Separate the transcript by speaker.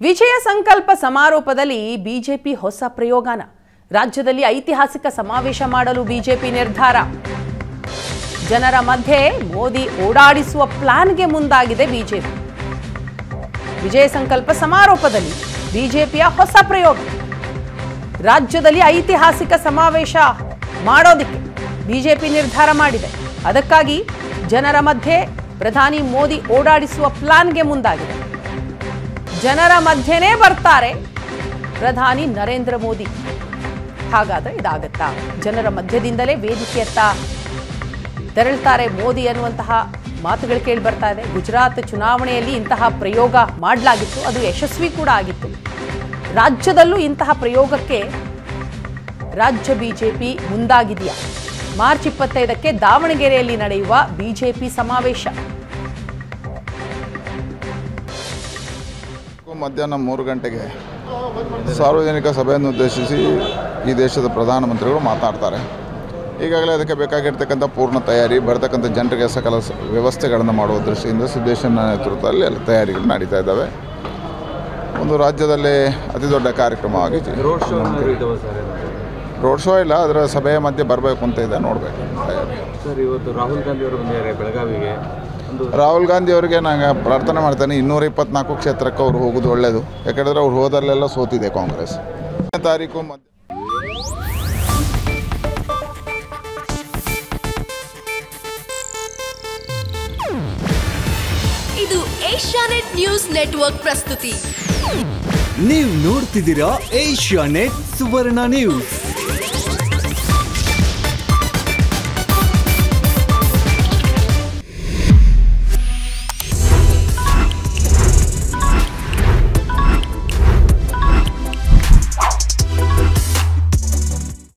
Speaker 1: ವಿಜಯ ಸಂಕಲ್ಪ ಸಮಾರೋಪದಲ್ಲಿ ಬಿಜೆಪಿ ಹೊಸ ಪ್ರಯೋಗಾನ ರಾಜ್ಯದಲ್ಲಿ ಐತಿಹಾಸಿಕ ಸಮಾವೇಶ ಮಾಡಲು ಬಿಜೆಪಿ ನಿರ್ಧಾರ ಜನರ ಮಧ್ಯೆ ಮೋದಿ ಓಡಾಡಿಸುವ ಪ್ಲಾನ್ಗೆ ಮುಂದಾಗಿದೆ ಬಿಜೆಪಿ ವಿಜಯ ಸಂಕಲ್ಪ ಸಮಾರೋಪದಲ್ಲಿ ಬಿಜೆಪಿಯ ಹೊಸ ಪ್ರಯೋಗ ರಾಜ್ಯದಲ್ಲಿ ಐತಿಹಾಸಿಕ ಸಮಾವೇಶ ಮಾಡೋದಕ್ಕೆ ಬಿಜೆಪಿ ನಿರ್ಧಾರ ಮಾಡಿದೆ ಅದಕ್ಕಾಗಿ ಜನರ ಮಧ್ಯೆ ಪ್ರಧಾನಿ ಮೋದಿ ಓಡಾಡಿಸುವ ಪ್ಲಾನ್ಗೆ ಮುಂದಾಗಿದೆ ಜನರ ಮಧ್ಯೆನೇ ಬರ್ತಾರೆ ಪ್ರಧಾನಿ ನರೇಂದ್ರ ಮೋದಿ ಹಾಗಾದ್ರೆ ಇದಾಗತ್ತಾ ಜನರ ಮಧ್ಯದಿಂದಲೇ ವೇದಿಕೆಯತ್ತ ತೆರಳ್ತಾರೆ ಮೋದಿ ಅನ್ನುವಂತಹ ಮಾತುಗಳು ಕೇಳಿ ಬರ್ತಾ ಇದೆ ಗುಜರಾತ್ ಚುನಾವಣೆಯಲ್ಲಿ ಇಂತಹ ಪ್ರಯೋಗ ಮಾಡಲಾಗಿತ್ತು ಅದು ಯಶಸ್ವಿ ಕೂಡ ಆಗಿತ್ತು ರಾಜ್ಯದಲ್ಲೂ ಇಂತಹ ಪ್ರಯೋಗಕ್ಕೆ ರಾಜ್ಯ ಬಿಜೆಪಿ ಮುಂದಾಗಿದೆಯಾ ಮಾರ್ಚ್ ಇಪ್ಪತ್ತೈದಕ್ಕೆ ದಾವಣಗೆರೆಯಲ್ಲಿ ನಡೆಯುವ ಬಿಜೆಪಿ ಸಮಾವೇಶ
Speaker 2: ಮಧ್ಯಾಹ್ನ ಮೂರು ಗಂಟೆಗೆ ಸಾರ್ವಜನಿಕ ಸಭೆಯನ್ನು ಉದ್ದೇಶಿಸಿ ಈ ದೇಶದ ಪ್ರಧಾನಮಂತ್ರಿಗಳು ಮಾತನಾಡ್ತಾರೆ ಈಗಾಗಲೇ ಅದಕ್ಕೆ ಬೇಕಾಗಿರ್ತಕ್ಕಂಥ ಪೂರ್ಣ ತಯಾರಿ ಬರ್ತಕ್ಕಂಥ ಜನರಿಗೆ ಸಕಲ ಸ- ವ್ಯವಸ್ಥೆಗಳನ್ನು ಮಾಡುವ ದೃಷ್ಟಿಯಿಂದ ಸಿದ್ದೇಶನ ನೇತೃತ್ವದಲ್ಲಿ ಎಲ್ಲ ತಯಾರಿಗಳು ನಡೀತಾ ಇದ್ದಾವೆ ಒಂದು ರಾಜ್ಯದಲ್ಲಿ ಅತಿ ದೊಡ್ಡ ಕಾರ್ಯಕ್ರಮವಾಗಿ
Speaker 3: ರೋಡ್ ಶೋ ಏನಾದ್ರು ಇದಾವೆ ಸರ್ ಏನಾದ್ರು?
Speaker 2: ರೋಡ್ ಶೋ ಇಲ್ಲ ಅದರ ಸಭೆಯ ಮಧ್ಯೆ ಬರಬೇಕು ಅಂತ ಇದೆ ನೋಡಬೇಕು ತಯಾರಿ
Speaker 3: ಸರ್ ಇವತ್ತು ರಾಹುಲ್ ಗಾಂಧಿ ಅವರು ಬಂದಿದ್ದಾರೆ ಬೆಳಗಾವಿಗೆ ಒಂದು
Speaker 2: ರಾಹುಲ್ ಗಾಂಧಿ ಅವರಿಗೆ ನಾನು ಪ್ರಾರ್ಥನೆ ಮಾಡ್ತೇನೆ ಇನ್ನೂರ ಇಪ್ಪತ್ನಾಲ್ಕು ಕ್ಷೇತ್ರಕ್ಕೆ ಅವ್ರು ಹೋಗೋದು ಒಳ್ಳೆಯದು ಯಾಕಂದರೆ ಅವ್ರು ಹೋದಲ್ಲೆಲ್ಲ ಸೋತಿದೆ ಕಾಂಗ್ರೆಸ್ ಒಂದನೇ ತಾರೀಕು ಮಧ್ಯ
Speaker 4: ಇದು ಏಷ್ಯಾನೆಟ್ ನ್ಯೂಸ್ ನೆಟ್ವರ್ಕ್ ಪ್ರಸ್ತುತಿ
Speaker 5: ನೀವು ನೋಡ್ತಿದ್ದೀರಾ ಏಷ್ಯಾ ನೆಟ್ ಸುವರ್ಣ ನ್ಯೂಸ್